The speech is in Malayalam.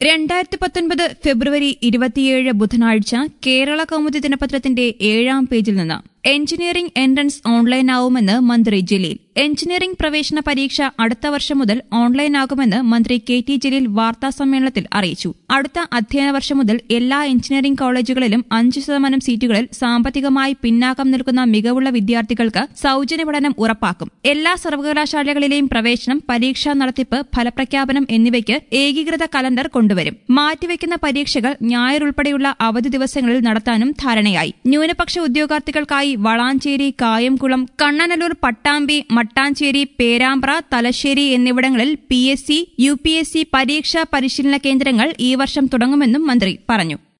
രണ്ടായിരത്തി പത്തൊൻപത് ഫെബ്രുവരി ഇരുപത്തിയേഴ് ബുധനാഴ്ച കേരള കൗമുദി ദിനപത്രത്തിന്റെ ഏഴാം പേജിൽ നിന്ന് എഞ്ചിനീയറിംഗ് എൻട്രൻസ് ഓൺലൈനാവുമെന്ന് മന്ത്രി ജലീൽ എഞ്ചിനീയറിംഗ് പ്രവേശന പരീക്ഷ അടുത്ത വർഷം മുതൽ ഓൺലൈനാകുമെന്ന് മന്ത്രി കെ ടി ജലീൽ വാർത്താ സമ്മേളനത്തിൽ അറിയിച്ചു അടുത്ത അധ്യയന വർഷം മുതൽ എല്ലാ എഞ്ചിനീയറിംഗ് കോളേജുകളിലും അഞ്ച് ശതമാനം സീറ്റുകളിൽ സാമ്പത്തികമായി പിന്നാക്കം നിൽക്കുന്ന മികവുള്ള വിദ്യാർത്ഥികൾക്ക് സൌജന്യ പഠനം ഉറപ്പാക്കും എല്ലാ സർവകലാശാലകളിലെയും പ്രവേശനം പരീക്ഷാ നടത്തിപ്പ് ഫലപ്രഖ്യാപനം എന്നിവയ്ക്ക് ഏകീകൃത കലണ്ടർ കൊണ്ടുവരും മാറ്റിവെക്കുന്ന പരീക്ഷകൾ ഞായർ ഉൾപ്പെടെയുള്ള അവധി ദിവസങ്ങളിൽ നടത്താനും ധാരണയായി ന്യൂനപക്ഷ ഉദ്യോഗാർത്ഥികൾക്കായി വളാഞ്ചേരി കായംകുളം കണ്ണനല്ലൂർ പട്ടാമ്പി മട്ടാഞ്ചേരി പേരാമ്പ്ര തലശ്ശേരി എന്നിവിടങ്ങളിൽ P S C U P S C പരീക്ഷാ പരിശീലന കേന്ദ്രങ്ങൾ ഈ വർഷം തുടങ്ങുമെന്നും മന്ത്രി പറഞ്ഞു